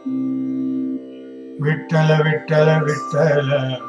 விட்டல விட்டல விட்டல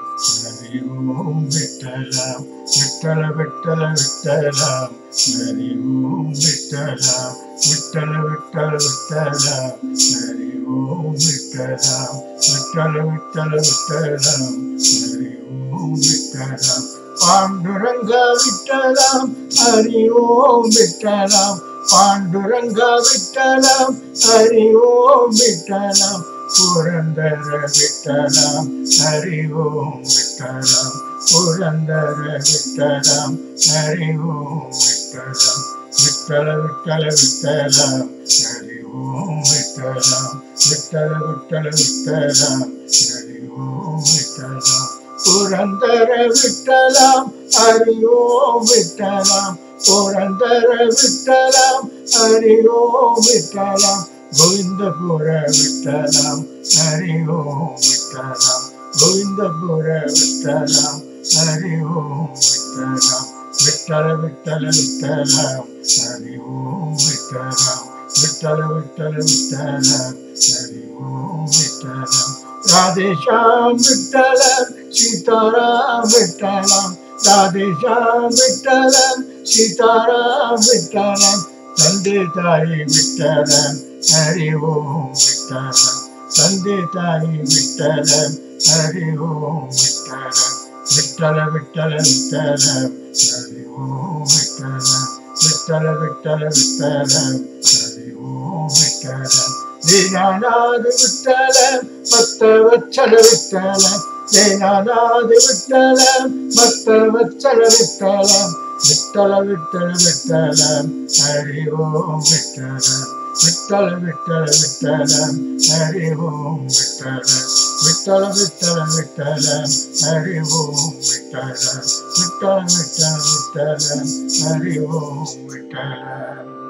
ஹரி ஓம் விட்டலாம் விட்டல விட்டல விட்டலாம் ஹரி ஓம் விட்டலாம் விட்டல விட்டல விட்டலாம் ஹரி ஓம் விட்டலாம் விட்டல விட்டல விட்டலாம் ஹரி ஓம் விட்டலாம் பாண்டுரங்க விட்டலாம் ஹரி ஓம் விட்டலாம் பாண்டுரங்க விட்டலாம் ஹரி ஓம் விட்டலாம் புரந்தர விட்டலாம் ஹரி ஓம் விட்டலாம் புரந்தர விட்டலாம் ஹரி ஓம் விட்டலாம் விட்டல விட்டல விட்டலாம் ஹரி ஓம் விட்டலாம் விட்டல விட்டல விட்டலாம் ஹரி ஓம் விட்டலாம் புரந்தர விட்டலாம் ஹரி ஓம் விட்டலாம் புரந்தர விட்டலாம் ஹரி ஓம் விட்டலாம் கோவிந்தபுர விட்டலாம் ஹரி ஓம் விட்டலாம் கோவிந்தபுர விட்டலாம் ஹரி ஓம் விட்டலாம் விட்டல விட்டல விட்டலாம் ஹரி ஓம் விட்டலாம் விட்டல விட்டல விட்டலாம் ஹரி ஓம் விட்டலாம் ராதேஷாம் விட்டலம் சீதாராம் விட்டலாம் ராதேஷாம் விட்டலம் சீதாராம் விட்டலம் தந்தை தாய் விட்டலம் ஹரி ஓம் விட்டலம் தந்தை தாய் விட்டலம் ஹரி ஓம் விட்டலம் விட்டல விட்டல விட்டலம் ஹரி ஓம் விட்டலம் விட்டல விட்டல விட்டலம் ஹரி ஓம் விட்டலம் தீனாநாத விட்டலம் பக்த வச்சல விட்டலம் தீனாநாத விட்டலம் பக்த வச்சல விட்டலம் விட்டல விட்டல விட்டலம் ஹரி ஓம் விட்டலம் விட்டல விட்டல விட்டலம் ஹரி ஓம் விட்டலம் விட்டல விட்டல விட்டலம் ஹரி ஓம் விட்டலம் விட்டல விட்டல விட்டலம் ஹரி ஓம் விட்டலம்